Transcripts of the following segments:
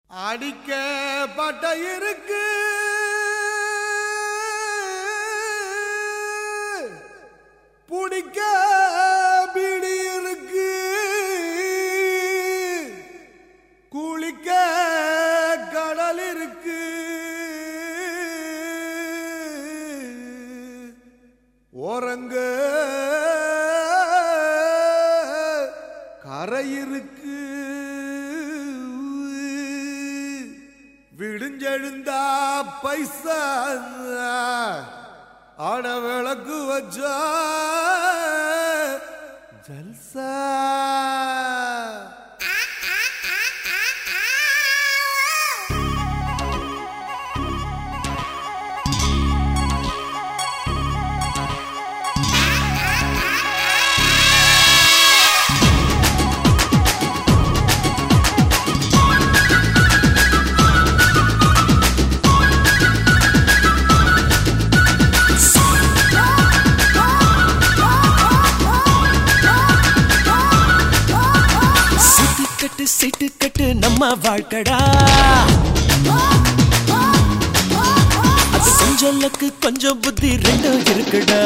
அடிக்க பட்ட இருக்கு புடிக்க பிடி இருக்கு குளிக்க கடல் இருக்கு ஓரங்க கரை இருக்கு விடுஞ்செழுந்தா பைசா ஆட விளக்கு வச்சா ஜல்சா சிட்டு கட்டு சிட்டு கட்டு நம்ம வாழ்க்கடா அது கொஞ்சம் லக்கு கொஞ்சம் புத்தி ரெண்டும் இருக்குடா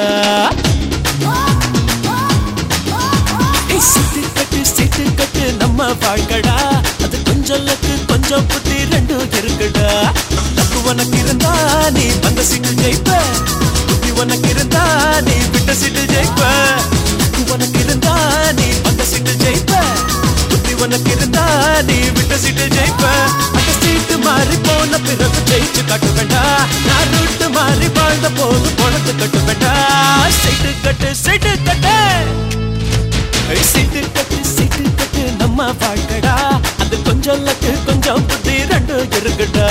ஏய், சிட்டு கட்டு சிட்டு கட்டு நம்ம வாழ்க்கடா அது கொஞ்சம் லக்கு கொஞ்சம் புத்தி ரெண்டும் இருக்குடா லக்கு உனக்கு இருந்தா நீ வந்த சீட்டு ஜெயிப்ப புத்தி உனக்கு இருந்தா நீ விட்ட சீட்டு ஜெயிப்ப லக்கு உனக்கு இருந்தா நீ வந்த சீட்டு ஜெயிப்ப புத்தி உனக்கு இருந்தா நீ விட்ட சீட்டு ஜெயிப்ப அந்த சீட்டு மாறி போன பிறகு ஜெயிச்சு காட்ட வேண்டாம் நான் ரூட்டு மாறி வாழ்ந்த போது பணத்து கட்ட வேண்டாம் சீட்டு கட்டு சீட்டு கட்டு ஏய், சீட்டு கட்டு சீட்டு கட்டு நம்ம வாழ்க்கடா அது கொஞ்சம் லக்கு கொஞ்சம் புத்தி ரெண்டும் இருக்குடா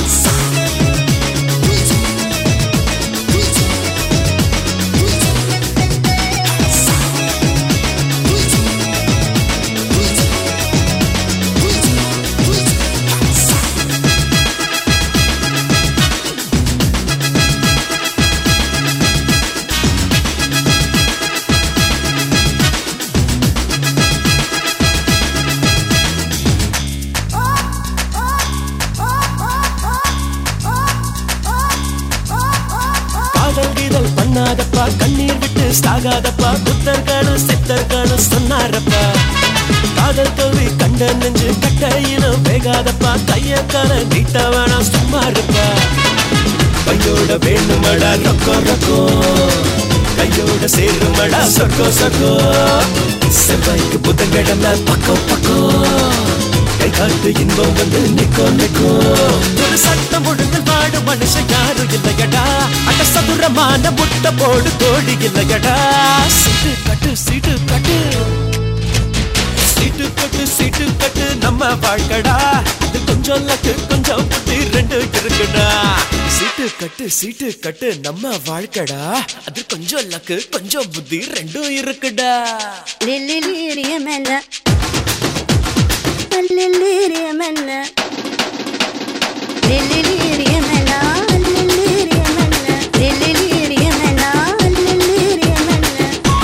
காதல் கீதல் பண்ணாதப்பா கண்ணீர் விட்டு சாகாதப்பா புத்தர்களும் சித்தர்களும் சொன்னாரப்பா காதல் தோல்வி கண்ட நெஞ்சு கட்டையிலும் வேகாதப்பா கைய கால நீட்ட வேணாம் சும்மா இருப்பா கையோட வேணுமடா ரொக்கோ ரொக்கோ கையோட சேருமடா சொக்கோ சொக்கோ செவ்வாய்க்கு புதன்கிழமை பக்கம் பக்கம் கை காட்டு இன்பம் வந்து நிக்கோ நிக்கோ ஒரு சட்டம் ஒழுங்கு வாடு மனுஷன் யாரும் இல்லையடா அட சதுரமான முட்டை போடு கோழி இல்லையடா சீட்டு கட்டு சீட்டு கட்டு சீட்டு கட்டு சீட்டு கட்டு நம்ம வாழ்க்கடா அது கொஞ்சம் லக்கு கொஞ்சம் புத்தி ரெண்டு இருக்குடா சீட்டு கட்டு சீட்டு கட்டு நம்ம வாழ்க்கடா அது கொஞ்சம் லக்கு கொஞ்சம் புத்தி ரெண்டும் இருக்குடா ലില്ലിലിരിയമല്ല ലില്ലിലിരിയമല്ല ലില്ലിലിരിയമല്ല ലില്ലിലിരിയമല്ല ലില്ലിലിരിയമല്ല ലില്ലിലിരിയമല്ല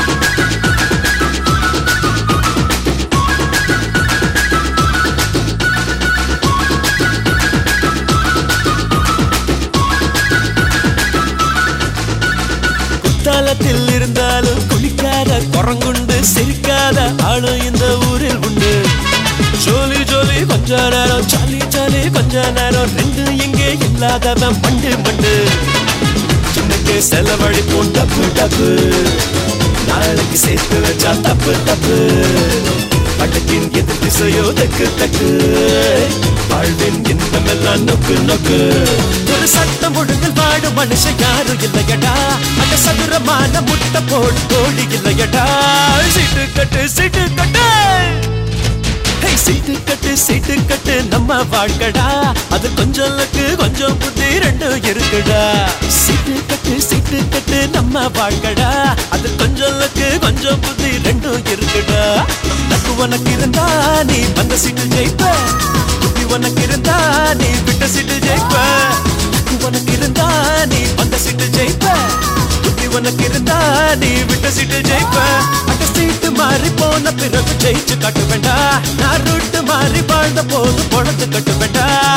குத்தாலத்தில் இருந்தாலும் குளிக்காத குரங்குண்டு சிரிக்காத ஆளும் இந்த ஊரில் உண்டு ஜோலி ஜோலி கொஞ்ச நேரம் சாலி சாலி கொஞ்ச நேரம் ரெண்டு எங்கே இல்லாதவன் மண்டு மண்டு சின்னக்கு செலவழிப்போம் டப்பு டப்பு நாளைக்கு சேர்த்து வச்சா தப்பு தப்பு பட்டத்தின் எதிர் திசையோ தக்கு தக்கு வாழ்வின் இன்பம் எல்லாம் நொக்கு நொக்கு ஒரு சட்டம் ஒழுங்கில் வாடும் மனுஷன் யாரும் இல்லையடா அந்த சதுரமான முட்டை போடு கோழி இல்லையடா சீட்டு கட்டு சீட்டு கட்டு ஹே, சீட்டு கட்டு சீட்டு கட்டு நம்ம வாழ்க்கடா அது கொஞ்சம் லக்கு கொஞ்சம் புத்தி ரெண்டும் இருக்குடா சீட்டு கட்டு சீட்டு கட்டு நம்ம வாழ்க்கடா அது கொஞ்சம் லக்கு கொஞ்சம் புத்தி ரெண்டும் இருக்குடா லக்கு உனக்கு இருந்தா நீ வந்த சீட்டு ஜெயிப்ப புத்தி உனக்கு இருந்தா நீ விட்ட சீட்டு ஜெயிப்ப லக்கு உனக்கு இருந்தா நீ வந்த சீட்டு ஜெயிப்ப புத்தி உனக்கு இருந்தா நீ விட்ட சீட்டு ஜெயிப்ப அட சீட்டு மாறி போன பிறகு ஜெயிச்சு காட்ட வேண்டாம் நான் ரூட்டு மாறி வாழ்ந்த போது பொழந்து கட்ட வேண்டாம்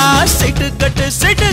சைட்டு கட்டு சைட்டு